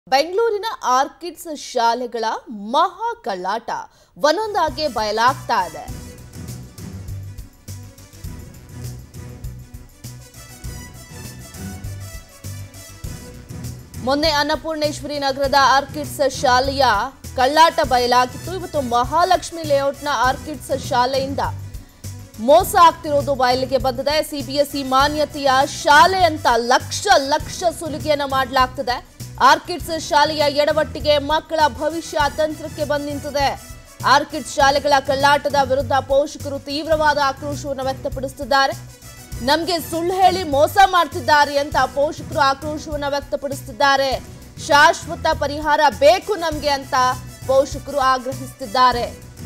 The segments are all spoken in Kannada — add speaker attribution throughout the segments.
Speaker 1: ಬೆಂಗಳೂರಿನ ಆರ್ಕಿಡ್ಸ್ ಶಾಲೆಗಳ ಮಹಾ ಕಳ್ಳಾಟ ಒಂದೊಂದಾಗೆ ಬಯಲಾಗ್ತಾ ಇದೆ ಮೊನ್ನೆ ಅನ್ನಪೂರ್ಣೇಶ್ವರಿ ನಗರದ ಆರ್ಕಿಡ್ಸ್ ಶಾಲೆಯ ಕಳ್ಳಾಟ ಬಯಲಾಗಿತ್ತು ಇವತ್ತು ಮಹಾಲಕ್ಷ್ಮಿ ಲೇಔಟ್ನ ಆರ್ಕಿಡ್ಸ್ ಶಾಲೆಯಿಂದ ಮೋಸ ಆಗ್ತಿರೋದು ಬಯಲಿಗೆ ಬಂದಿದೆ ಸಿಬಿಎಸ್ಇ ಮಾನ್ಯತೆಯ ಶಾಲೆ ಅಂತ ಲಕ್ಷ ಲಕ್ಷ ಸುಲಿಗೆಯನ್ನ ಮಾಡಲಾಗ್ತಿದೆ ಆರ್ಕಿಡ್ಸ್ ಶಾಲೆಯ ಎಡವಟ್ಟಿಗೆ ಮಕ್ಕಳ ಭವಿಷ್ಯ ಅತಂತ್ರಕ್ಕೆ ಬಂದ್ ನಿಂತಿದೆ ಆರ್ಕಿಡ್ಸ್ ಶಾಲೆಗಳ ಕಳ್ಳಾಟದ ವಿರುದ್ಧ ಪೋಷಕರು ತೀವ್ರವಾದ ಆಕ್ರೋಶವನ್ನು ವ್ಯಕ್ತಪಡಿಸುತ್ತಿದ್ದಾರೆ ನಮ್ಗೆ ಸುಳ್ಳು ಹೇಳಿ ಮೋಸ ಮಾಡ್ತಿದ್ದಾರೆ ಅಂತ ಪೋಷಕರು ಆಕ್ರೋಶವನ್ನು ವ್ಯಕ್ತಪಡಿಸುತ್ತಿದ್ದಾರೆ ಶಾಶ್ವತ ಪರಿಹಾರ ಬೇಕು ನಮ್ಗೆ ಅಂತ ಪೋಷಕರು ಆಗ್ರಹಿಸುತ್ತಿದ್ದಾರೆ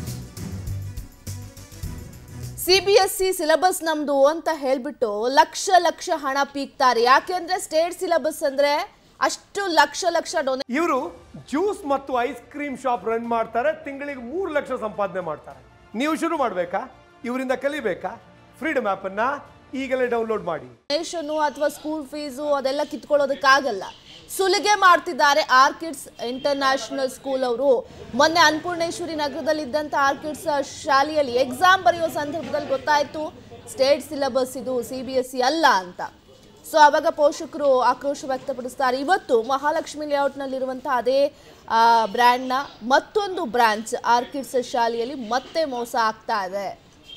Speaker 1: ಸಿಬಿಎಸ್ಇ ಸಿಲೆಬಸ್ ನಮ್ದು ಅಂತ ಹೇಳ್ಬಿಟ್ಟು ಲಕ್ಷ ಲಕ್ಷ ಹಣ ಪೀಕ್ತಾರೆ ಯಾಕೆಂದ್ರೆ ಸ್ಟೇಟ್ ಸಿಲೆಬಸ್ ಅಂದ್ರೆ ಅಷ್ಟು ಲಕ್ಷ ಲಕ್ಷ ಡೊನೇ
Speaker 2: ಇವರು ಜ್ಯೂಸ್ ಮತ್ತು ಐಸ್ ಕ್ರೀಮ್ ಶಾಪ್ ರನ್ ಮಾಡ್ತಾರೆ ತಿಂಗಳಿಗೆ ಮೂರು ಲಕ್ಷ ಸಂಪಾದನೆ ಮಾಡ್ತಾರೆ ನೀವು ಶುರು ಮಾಡಬೇಕಾ ಇವರಿಂದ ಕಲಿಬೇಕಾ ಫ್ರೀಡಮ್ ಅನ್ನ ಈಗಲೇ ಡೌನ್ಲೋಡ್ ಮಾಡಿ
Speaker 1: ಡೊನೇಷನ್ ಅಥವಾ ಸ್ಕೂಲ್ ಫೀಸು ಅದೆಲ್ಲ ಕಿತ್ಕೊಳ್ಳೋದಕ್ಕಾಗಲ್ಲ ಸುಲಿಗೆ ಮಾಡ್ತಿದ್ದಾರೆ ಆರ್ಕಿಡ್ಸ್ ಇಂಟರ್ನ್ಯಾಷನಲ್ ಸ್ಕೂಲ್ ಅವರು ಮೊನ್ನೆ ಅನ್ನಪೂರ್ಣೇಶ್ವರಿ ನಗರದಲ್ಲಿದ್ದಂಥ ಆರ್ಕಿಡ್ಸ್ ಶಾಲೆಯಲ್ಲಿ ಎಕ್ಸಾಮ್ ಬರೆಯೋ ಸಂದರ್ಭದಲ್ಲಿ ಗೊತ್ತಾಯ್ತು ಸ್ಟೇಟ್ ಸಿಲೆಬಸ್ ಇದು ಸಿ ಬಿ ಎಸ್ ಸಿ ಅಲ್ಲ ಅಂತ ಸೊ ಅವಾಗ ಪೋಷಕರು ಆಕ್ರೋಶ ವ್ಯಕ್ತಪಡಿಸ್ತಾರೆ ಇವತ್ತು ಮಹಾಲಕ್ಷ್ಮಿ ಲೇಔಟ್ನಲ್ಲಿರುವಂಥ ಅದೇ ಬ್ರ್ಯಾಂಡ್ನ ಮತ್ತೊಂದು ಬ್ರಾಂಚ್ ಆರ್ಕಿಡ್ಸ್ ಶಾಲೆಯಲ್ಲಿ ಮತ್ತೆ ಮೋಸ ಆಗ್ತಾ ಇದೆ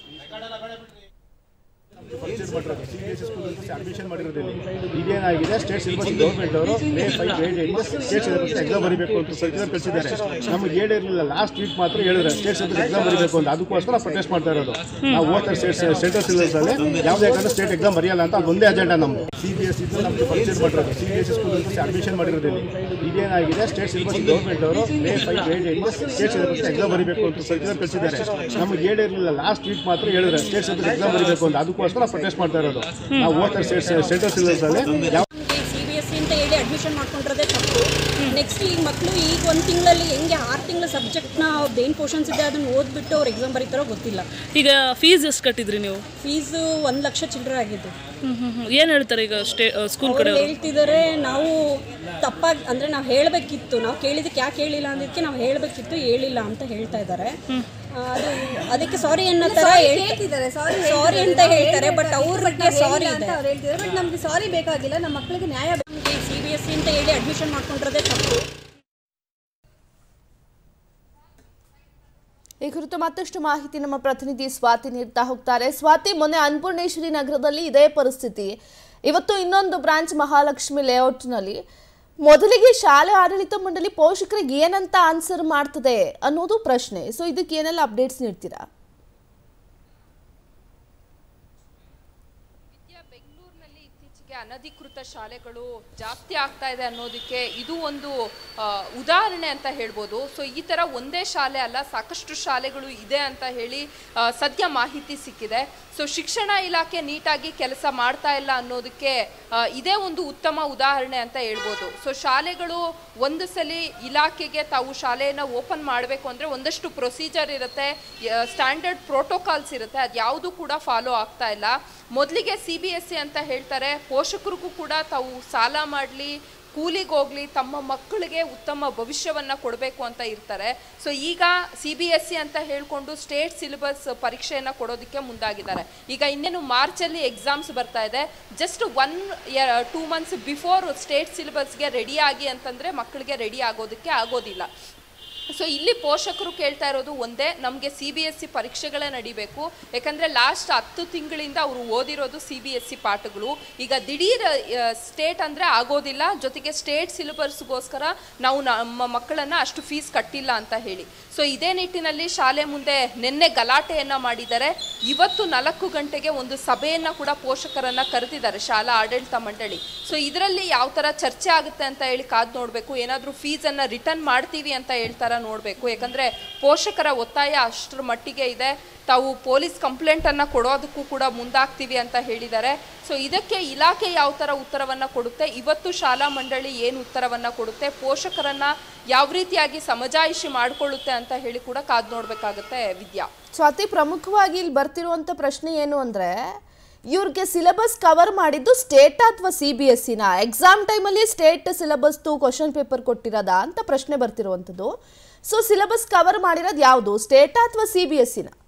Speaker 3: ಪರ್ಚೇಸ್ ಮಾಡಿರೋದು C B S school admission ಮಾಡಿರೋದಿಲ್ಲ ಇದೇನಾಗಿದೆ ಸ್ಟೇಟ್ ಸಿಲೆಬಸ್ ಗೌರ್ಮೆಂಟ್ ಅವರು May five eight eight state syllabus exam ಬರೀಬೇಕು ಅಂತ ಸರ್ಕ್ಯುಲರ್ ಕಳಿಸಿದ್ದಾರೆ ನಮ್ಗೆ ಹೇಳಿ ಇರಲಿಲ್ಲ ಲಾಸ್ಟ್ ವೀಕ್ ಮಾತ್ರ ಹೇಳಿದ್ರೆ ಸ್ಟೇಟ್ ಸಿಲೆಬಸ್ ಎಕ್ಸಾಮ್ ಬರೀಬೇಕು ಅಂತ ಅದಕ್ಕೋಸ್ಕರ ಪ್ರೊಟೆಸ್ಟ್ ಮಾಡ್ತಾ ಇರೋದು ನಾವು ಓದ್ತಾರೆ ಸ್ಟೇಟ್ ಸೆಂಟ್ರಲ್ ಸಿಲೆಬಸ್ ಅಲ್ಲಿ ಯಾವುದೇ ಯಾಕಂದ್ರೆ ಸ್ಟೇಟ್ ಎಕ್ಸಾಮ್ ಬರೆಯಲ್ಲ ಅಂತ ಅದು ಒಂದೇ ಅಜೆಂಡಾ ನಮ್ದು ಸಿ ಬಿ ಎಸ್ ಇದ್ದು ನಮ್ಗೆ ಪರ್ಚೇಸ್ ಮಾಡಿರೋದು C B S school admission ಮಾಡಿರೋದಿಲ್ಲ ಇದೇನಾಗಿದೆ ಸ್ಟೇಟ್ ಸಿಲೆಬಸ್ ಗೌರ್ಮೆಂಟ್ ಅವರು May five eight eight state syllabus exam ಬರೀಬೇಕು ಅಂತ ಸರ್ಕ್ಯುಲರ್ ಕಳಿಸಿದ್ದಾರೆ ನಮ್ಗೆ ಹೇಳಿ ಇರಲಿಲ್ಲ ಲಾಸ್ಟ್ ವೀಕ್ ಮಾತ್ರ ಹೇಳಿದ್ರೆ ಸ್ಟೇಟ್ ಸಿಲೆಬಸ್ ಎಕ್ಸಾಮ್ ಬರೀಬೇಕು ಅಂತ ಅದಕ್ಕೋಸ್ಕರ ಪ್ರೊಟೆಸ್ಟ್ ಮಾಡ್ತಾ ಇರೋದು ನಾವು ಓದ್ತಾರೆ ಸ್ಟೇಟ್ ಸೆಂಟ್ರಲ್ ಸಿಲೆಬಸ್ ಅಲ್ಲಿ ಯಾವ
Speaker 4: ಸಿ ಬಿ ಎಸ್ ಸಿ ಅಂತ ಹೇಳಿ ಅಡ್ಮಿಷನ್ ಮಾಡ್ಕೊಂಡಿರೋದೇ ತಪ್ಪು ನೆಕ್ಸ್ಟ್ ಈ ಮಕ್ಕಳು ಈಗ ಒಂದು ತಿಂಗಳಲ್ಲಿ ಹೆಂಗೆ ಆರು ತಿಂಗಳ ಸಬ್ಜೆಕ್ಟ್ನ ಅವ್ರದ್ದು ಏನು ಪೋರ್ಷನ್ಸ್ ಇದೆ ಅದನ್ನು ಓದ್ಬಿಟ್ಟು ಅವ್ರು ಎಕ್ಸಾಮ್ ಬರೀತಾರೋ ಗೊತ್ತಿಲ್ಲ
Speaker 5: ಈಗ ಫೀಸ್ ಎಷ್ಟು ಕಟ್ಟಿದ್ರಿ ನೀವು
Speaker 4: ಫೀಸು ಒಂದು ಲಕ್ಷ ಚಿಲ್ಲರೆ ಆಗಿದ್ದು
Speaker 5: ಏನು ಹೇಳ್ತಾರೆ ಈಗ ಸ್ಟೇ ಸ್ಕೂಲ್
Speaker 4: ಅವ್ರು
Speaker 5: ಕಡೆ
Speaker 4: ಹೇಳ್ತಿದ್ದಾರೆ ನಾವು ತಪ್ಪಾಗಿ ಅಂದರೆ ನಾವು ಹೇಳಬೇಕಿತ್ತು ನಾವು ಕೇಳಿದಕ್ಕೆ ಯಾಕೆ ಹೇಳಿಲ್ಲ ಅಂದಿದ್ದಕ್ಕೆ ನಾವು ಹೇಳಬೇಕಿತ್ತು ಹೇಳಿಲ್ಲ ಅಂತ ಹೇಳ್ತಾ ಇದ್ದಾರೆ ಆ, ಅದು ಅದಕ್ಕೆ ಸಾರಿ ಅನ್ನೋ ಥರ
Speaker 6: ಹೇಳ್ತಿದ್ದಾರೆ ಸಾರಿ
Speaker 4: ಸಾರಿ ಅಂತ ಹೇಳ್ತಾರೆ ಬಟ್ ಅವ್ರಿಗೆ ಸಾರಿ
Speaker 6: ಅಂತ
Speaker 4: ಇದೆ
Speaker 6: ಅವ್ರು ಹೇಳ್ತಿದ್ದಾರೆ ಬಟ್ ನಮ್ಗೆ ಸಾರಿ ಬೇಕಾಗಿಲ್ಲ ನಮ್ಮ ಮಕ್ಕಳಿಗೆ ನ್ಯಾಯ ಬೇಕು.
Speaker 4: ಸಿ ಬಿ ಎಸ್ ಸಿ ಅಂತ ಹೇಳಿ ಅಡ್ಮಿಷನ್ ಮಾಡ್ಕೊಂಡಿರೋದೇ ತಪ್ಪು
Speaker 1: ಈ ಕುರಿತು ಮತ್ತಷ್ಟು ಮಾಹಿತಿ ನಮ್ಮ ಪ್ರತಿನಿಧಿ ಸ್ವಾತಿ ನೀಡ್ತಾ ಹೋಗ್ತಾರೆ ಸ್ವಾತಿ ಮೊನ್ನೆ ಅನ್ನಪೂರ್ಣೇಶ್ವರಿ ನಗರದಲ್ಲಿ ಇದೇ ಪರಿಸ್ಥಿತಿ ಇವತ್ತು ಇನ್ನೊಂದು ಬ್ರಾಂಚ್ ಮಹಾಲಕ್ಷ್ಮಿ ಲೇಔಟ್ನಲ್ಲಿ ಮೊದಲಿಗೆ ಶಾಲೆ ಆಡಳಿತ ಮಂಡಳಿ ಪೋಷಕರಿಗೆ ಏನಂತ ಆನ್ಸರ್ ಮಾಡ್ತದೆ ಅನ್ನೋದು ಪ್ರಶ್ನೆ ಸೊ ಇದಕ್ಕೆ ಏನೆಲ್ಲ ಅಪ್ಡೇಟ್ಸ್ ನೀಡ್ತೀರಾ
Speaker 7: ವಿದ್ಯಾ ಬೆಂಗಳೂರಿನಲ್ಲಿ ಇತ್ತೀಚೆಗೆ ಅನಧಿಕೃತ ಶಾಲೆಗಳು ಜಾಸ್ತಿ ಆಗ್ತಾ ಇದೆ ಅನ್ನೋದಕ್ಕೆ ಇದು ಒಂದು ಆ, ಉದಾಹರಣೆ ಅಂತ ಹೇಳ್ಬೋದು ಸೊ ಈ ಥರ ಒಂದೇ ಶಾಲೆ ಅಲ್ಲ ಸಾಕಷ್ಟು ಶಾಲೆಗಳು ಇದೆ ಅಂತ ಹೇಳಿ ಆ, ಸದ್ಯ ಮಾಹಿತಿ ಸಿಕ್ಕಿದೆ ಸೊ ಶಿಕ್ಷಣ ಇಲಾಖೆ ನೀಟಾಗಿ ಕೆಲಸ ಮಾಡ್ತಾ ಇಲ್ಲ ಅನ್ನೋದಕ್ಕೆ ಆ, ಇದೇ ಒಂದು ಉತ್ತಮ ಉದಾಹರಣೆ ಅಂತ ಹೇಳ್ಬೋದು ಸೊ ಶಾಲೆಗಳು ಒಂದು ಸಲ ಇಲಾಖೆಗೆ ತಾವು ಶಾಲೆಯನ್ನು ಓಪನ್ ಮಾಡಬೇಕು ಅಂದರೆ ಒಂದಷ್ಟು ಪ್ರೊಸೀಜರ್ ಇರುತ್ತೆ ಸ್ಟ್ಯಾಂಡರ್ಡ್ ಪ್ರೋಟೋಕಾಲ್ಸ್ ಇರುತ್ತೆ ಅದು ಯಾವುದು ಕೂಡ ಫಾಲೋ ಆಗ್ತಾ ಇಲ್ಲ ಮೊದಲಿಗೆ ಸಿ ಬಿ ಎಸ್ ಸಿ ಅಂತ ಹೇಳ್ತಾರೆ ಪೋಷಕರಿಗೂ ಕೂಡ ತಾವು ಸಾಲ ಮಾಡಲಿ ಕೂಲಿಗೆ ಹೋಗ್ಲಿ ತಮ್ಮ ಮಕ್ಕಳಿಗೆ ಉತ್ತಮ ಭವಿಷ್ಯವನ್ನು ಕೊಡಬೇಕು ಅಂತ ಇರ್ತಾರೆ ಸೊ ಈಗ ಸಿ ಬಿ ಎಸ್ ಸಿ ಅಂತ ಹೇಳಿಕೊಂಡು ಸ್ಟೇಟ್ ಸಿಲೆಬಸ್ ಪರೀಕ್ಷೆಯನ್ನು ಕೊಡೋದಕ್ಕೆ ಮುಂದಾಗಿದ್ದಾರೆ ಈಗ ಇನ್ನೇನು ಮಾರ್ಚಲ್ಲಿ ಎಕ್ಸಾಮ್ಸ್ ಬರ್ತಾ ಇದೆ just one two months before state ಸಿಲೆಬಸ್ಗೆ ರೆಡಿ ಆಗಿ ಅಂತಂದರೆ ಮಕ್ಕಳಿಗೆ ರೆಡಿ ಆಗೋದಕ್ಕೆ ಆಗೋದಿಲ್ಲ ಸೊ ಇಲ್ಲಿ ಪೋಷಕರು ಕೇಳ್ತಾ ಇರೋದು ಒಂದೇ ನಮಗೆ ಸಿ ಬಿ ಎಸ್ ಸಿ ಪರೀಕ್ಷೆಗಳೇ ನಡಿಬೇಕು ಯಾಕಂದರೆ ಲಾಸ್ಟ್ ಹತ್ತು ತಿಂಗಳಿಂದ ಅವರು ಓದಿರೋದು ಸಿ ಬಿ ಎಸ್ ಸಿ ಪಾಠಗಳು ಈಗ ದಿಢೀರ್ ಸ್ಟೇಟ್ ಅಂದರೆ ಆಗೋದಿಲ್ಲ ಜೊತೆಗೆ ಸ್ಟೇಟ್ ಸಿಲೆಬಸ್ಗೋಸ್ಕರ ನಾವು ನಮ್ಮ ಮಕ್ಕಳನ್ನು ಅಷ್ಟು ಫೀಸ್ ಕಟ್ಟಿಲ್ಲ ಅಂತ ಹೇಳಿ ಸೊ ಇದೇ ನಿಟ್ಟಿನಲ್ಲಿ ಶಾಲೆ ಮುಂದೆ ನಿನ್ನೆ ಗಲಾಟೆಯನ್ನು ಮಾಡಿದ್ದಾರೆ ಇವತ್ತು ನಾಲ್ಕು ಗಂಟೆಗೆ ಒಂದು ಸಭೆಯನ್ನು ಕೂಡ ಪೋಷಕರನ್ನು ಕರೆದಿದ್ದಾರೆ ಶಾಲಾ ಆಡಳಿತ ಮಂಡಳಿ ಸೊ ಇದರಲ್ಲಿ ಯಾವ ಥರ ಚರ್ಚೆ ಆಗುತ್ತೆ ಅಂತ ಹೇಳಿ ಕಾದು ನೋಡಬೇಕು ಏನಾದರೂ ಫೀಸನ್ನು ರಿಟರ್ನ್ ಮಾಡ್ತೀವಿ ಅಂತ ಹೇಳ್ತಾರ ನೋಡಬೇಕು ಯಾಕಂದರೆ ಪೋಷಕರ ಒತ್ತಾಯ ಅಷ್ಟರ ಮಟ್ಟಿಗೆ ಇದೆ ತಾವು ಪೊಲೀಸ್ ಕಂಪ್ಲೇಂಟನ್ನು ಕೊಡೋದಕ್ಕೂ ಕೂಡ ಮುಂದಾಗ್ತೀವಿ ಅಂತ ಹೇಳಿದ್ದಾರೆ ಸೊ ಇದಕ್ಕೆ ಇಲಾಖೆ ಯಾವ ಥರ ಉತ್ತರವನ್ನು ಕೊಡುತ್ತೆ ಇವತ್ತು ಶಾಲಾ ಮಂಡಳಿ ಏನು ಉತ್ತರವನ್ನು ಕೊಡುತ್ತೆ ಪೋಷಕರನ್ನು ಯಾವ ರೀತಿಯಾಗಿ ಸಮಜಾಯಿಷಿ ಮಾಡಿಕೊಳ್ಳುತ್ತೆ ಅಂತ ಹೇಳಿ ಕೂಡ ಕಾದು ನೋಡಬೇಕಾಗುತ್ತೆ ವಿದ್ಯಾ
Speaker 1: ಸೊ ಅತಿ ಪ್ರಮುಖವಾಗಿ ಇಲ್ಲಿ ಬರ್ತಿರುವಂಥ ಪ್ರಶ್ನೆ ಏನು ಅಂದರೆ ಇವ್ರಿಗೆ ಸಿಲೆಬಸ್ ಕವರ್ ಮಾಡಿದ್ದು ಸ್ಟೇಟ್ ಅಥವಾ ಸಿ ಬಿ ಎಸ್ ಸಿನ ಎಕ್ಸಾಮ್ ಟೈಮಲ್ಲಿ ಸ್ಟೇಟ್ ಸಿಲೆಬಸ್ದು ಕ್ವಶನ್ ಪೇಪರ್ ಕೊಟ್ಟಿರೋದಾ ಅಂತ ಪ್ರಶ್ನೆ ಬರ್ತಿರುವಂಥದ್ದು ಸೊ ಸಿಲೆಬಸ್ ಕವರ್ ಮಾಡಿರೋದು ಯಾವುದು ಸ್ಟೇಟ್ ಅಥವಾ ಸಿ ಬಿ ಎಸ್ ಸಿನ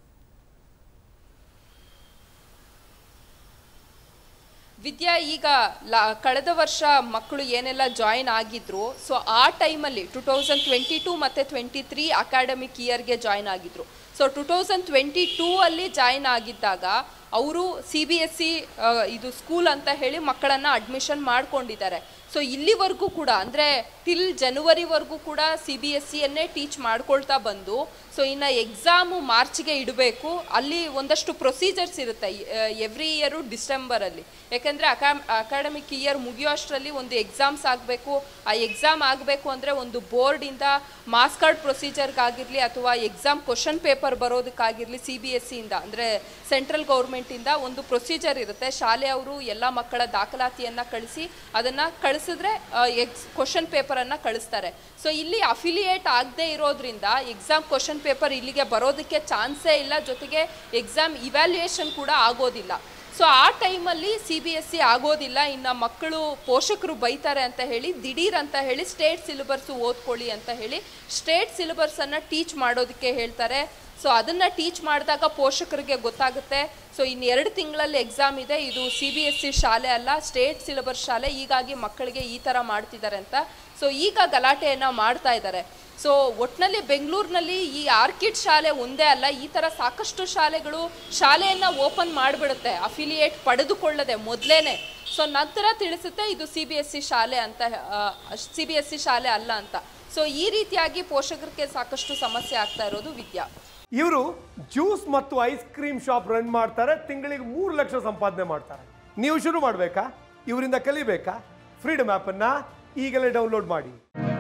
Speaker 7: ವಿದ್ಯಾ ಈಗ ಲಾ ಕಳೆದ ವರ್ಷ ಮಕ್ಕಳು ಏನೆಲ್ಲ ಜಾಯಿನ್ ಆಗಿದ್ರು ಸೊ ಆ ಟೈಮಲ್ಲಿ ಟು ತೌಸಂಡ್ ಟ್ವೆಂಟಿ ಟೂ ಮತ್ತು ಟ್ವೆಂಟಿ ತ್ರೀ ಅಕಾಡೆಮಿಕ್ ಇಯರ್ಗೆ ಜಾಯಿನ್ ಆಗಿದ್ರು so two thousand twenty two ಅಲ್ಲಿ ಜಾಯಿನ್ ಆಗಿದ್ದಾಗ ಅವರು ಸಿ ಬಿ ಎಸ್ ಸಿ ಇದು ಸ್ಕೂಲ್ ಅಂತ ಹೇಳಿ ಮಕ್ಕಳನ್ನು ಅಡ್ಮಿಷನ್ ಮಾಡ್ಕೊಂಡಿದ್ದಾರೆ ಸೊ ಇಲ್ಲಿವರೆಗೂ ಕೂಡ ಅಂದರೆ ಟಿಲ್ ಜನವರಿವರೆಗೂ ಕೂಡ ಸಿ ಬಿ ಎಸ್ ಸಿಯನ್ನೇ ಟೀಚ್ ಮಾಡ್ಕೊಳ್ತಾ ಬಂದು ಸೊ ಇನ್ನು ಎಕ್ಸಾಮು ಮಾರ್ಚ್ಗೆ ಇಡಬೇಕು ಅಲ್ಲಿ ಒಂದಷ್ಟು ಪ್ರೊಸೀಜರ್ಸ್ ಇರುತ್ತೆ ಎವ್ರಿ ಇಯರು ಡಿಸೆಂಬರಲ್ಲಿ ಯಾಕೆಂದರೆ ಅಕಾ ಅಕಾಡೆಮಿಕ್ ಇಯರ್ ಮುಗಿಯೋ ಅಷ್ಟರಲ್ಲಿ ಒಂದು ಎಕ್ಸಾಮ್ಸ್ ಆಗಬೇಕು ಆ ಎಕ್ಸಾಮ್ ಆಗಬೇಕು ಅಂದರೆ ಒಂದು ಬೋರ್ಡಿಂದ ಮಾಸ್ ಕಾರ್ಡ್ ಪ್ರೊಸೀಜರ್ಗಾಗಿರಲಿ ಅಥವಾ ಎಕ್ಸಾಮ್ ಕ್ವಶನ್ ಪೇಪರ್ ಬರೋದಕ್ಕಾಗಿರಲಿ ಸಿ ಬಿ ಎಸ್ ಸಿಯಿಂದ ಅಂದರೆ ಸೆಂಟ್ರಲ್ ಗೌರ್ಮೆಂಟಿಂದ ಒಂದು ಪ್ರೊಸೀಜರ್ ಇರುತ್ತೆ ಶಾಲೆಯವರು ಎಲ್ಲ ಮಕ್ಕಳ ದಾಖಲಾತಿಯನ್ನು ಕಳಿಸಿ ಅದನ್ನು ಕಳಿಸಿದ್ರೆ ಎಕ್ಸ್ ಕ್ವಶನ್ ಪೇಪರನ್ನು ಕಳಿಸ್ತಾರೆ ಸೊ ಇಲ್ಲಿ ಅಫಿಲಿಯೇಟ್ ಆಗದೆ ಇರೋದ್ರಿಂದ ಎಕ್ಸಾಮ್ ಕ್ವಶನ್ ಪೇಪರ್ ಇಲ್ಲಿಗೆ ಬರೋದಕ್ಕೆ ಚಾನ್ಸೇ ಇಲ್ಲ ಜೊತೆಗೆ ಎಕ್ಸಾಮ್ ಇವ್ಯಾಲ್ಯೂಯೇಷನ್ ಕೂಡ ಆಗೋದಿಲ್ಲ ಸೊ ಆ ಟೈಮಲ್ಲಿ ಸಿ ಬಿ ಎಸ್ ಸಿ ಆಗೋದಿಲ್ಲ ಇನ್ನು ಮಕ್ಕಳು ಪೋಷಕರು ಬೈತಾರೆ ಅಂತ ಹೇಳಿ ದಿಢೀರ್ ಅಂತ ಹೇಳಿ ಸ್ಟೇಟ್ ಸಿಲೆಬಸ್ಸು ಓದ್ಕೊಳ್ಳಿ ಅಂತ ಹೇಳಿ ಸ್ಟೇಟ್ ಸಿಲೆಬಸ್ಸನ್ನು ಟೀಚ್ ಮಾಡೋದಕ್ಕೆ ಹೇಳ್ತಾರೆ ಸೊ ಅದನ್ನು ಟೀಚ್ ಮಾಡಿದಾಗ ಪೋಷಕರಿಗೆ ಗೊತ್ತಾಗುತ್ತೆ ಸೊ ಇನ್ನು ಎರಡು ತಿಂಗಳಲ್ಲಿ ಎಕ್ಸಾಮ್ ಇದೆ ಇದು ಸಿ ಬಿ ಎಸ್ ಸಿ ಶಾಲೆ ಅಲ್ಲ ಸ್ಟೇಟ್ ಸಿಲೆಬಸ್ ಶಾಲೆ ಹೀಗಾಗಿ ಮಕ್ಕಳಿಗೆ ಈ ಥರ ಮಾಡ್ತಿದ್ದಾರೆ ಅಂತ ಸೊ ಈಗ ಗಲಾಟೆಯನ್ನು ಮಾಡ್ತಾ ಇದ್ದಾರೆ ಸೊ ಒಟ್ಟಿನಲ್ಲಿ ಬೆಂಗಳೂರಿನಲ್ಲಿ ಈ ಆರ್ಕಿಡ್ ಶಾಲೆ ಒಂದೇ ಅಲ್ಲ ಈ ಥರ ಸಾಕಷ್ಟು ಶಾಲೆಗಳು ಶಾಲೆಯನ್ನು ಓಪನ್ ಮಾಡಿಬಿಡುತ್ತೆ ಅಫಿಲಿಯೇಟ್ ಪಡೆದುಕೊಳ್ಳದೆ ಮೊದಲೇನೆ ಸೊ ನಂತರ ತಿಳಿಸುತ್ತೆ ಇದು ಸಿ ಬಿ ಎಸ್ ಸಿ ಶಾಲೆ ಅಂತ ಸಿ ಬಿ ಎಸ್ ಸಿ ಶಾಲೆ ಅಲ್ಲ ಅಂತ ಸೊ ಈ ರೀತಿಯಾಗಿ ಪೋಷಕರಿಗೆ ಸಾಕಷ್ಟು ಸಮಸ್ಯೆ ಆಗ್ತಾ ಇರೋದು ವಿದ್ಯಾ
Speaker 2: ಇವರು ಜ್ಯೂಸ್ ಮತ್ತು ಐಸ್ ಕ್ರೀಮ್ ಶಾಪ್ ರನ್ ಮಾಡ್ತಾರೆ ತಿಂಗಳಿಗೆ ಮೂರು ಲಕ್ಷ ಸಂಪಾದನೆ ಮಾಡ್ತಾರೆ ನೀವು ಶುರು ಮಾಡಬೇಕಾ ಇವರಿಂದ ಕಲಿಬೇಕಾ ಫ್ರೀಡಮ್ ಆ್ಯಪನ್ನು ಈಗಲೇ ಡೌನ್ಲೋಡ್ ಮಾಡಿ